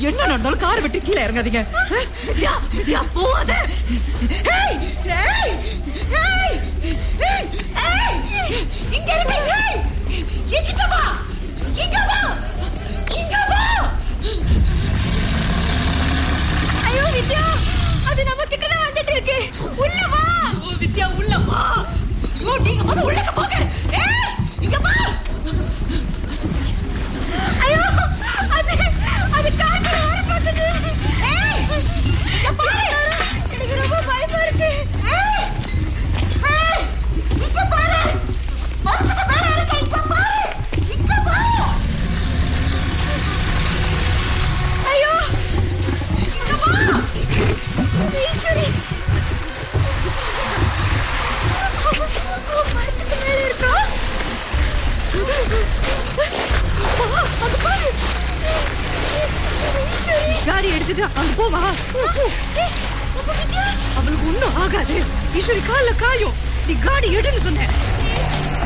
என்ன நடந்தாலும் கார் விட்டு கீழே இறங்காதீங்க வித்யா வித்யா போகாத ஏய் ஏய் ஏய் ஏய் ஏய் இங்க இருக்கு ஏய் என்கிட்ட வா இங்க வா இங்க வா ஐயோ வித்யா அது நம்ம கிட்ட தான் வந்துட்டு இருக்கு உள்ள வா ஓ, வித்யா உள்ள வா ஐயோ நீங்க முத உள்ளக்க போங்க ஏய் இங்க வா ஐயோ அது அது காத்துல வர பார்த்தது ஏய் இங்க பாரு எனக்கு ரொம்ப பயமா இருக்கு ஏய் ஏய் இங்க பாரு மரத்துக்கு மேல இருக்க இங்க பாரு இங்க பாரு ஐயோ இங்க வா ஈஸ்வரி மரத்துக்கு மேல இருக்கோம் அது பாரு ஈஸ்வரி காடி எடுத்துட்டு அங்க போவா போ போ ஏய், அப்ப வித்யா அவளுக்கு ஒண்ணும் ஆகாது ஈஸ்வரி கால்ல காயும் நீ காடி எடுன்னு சொன்ன ஏய்,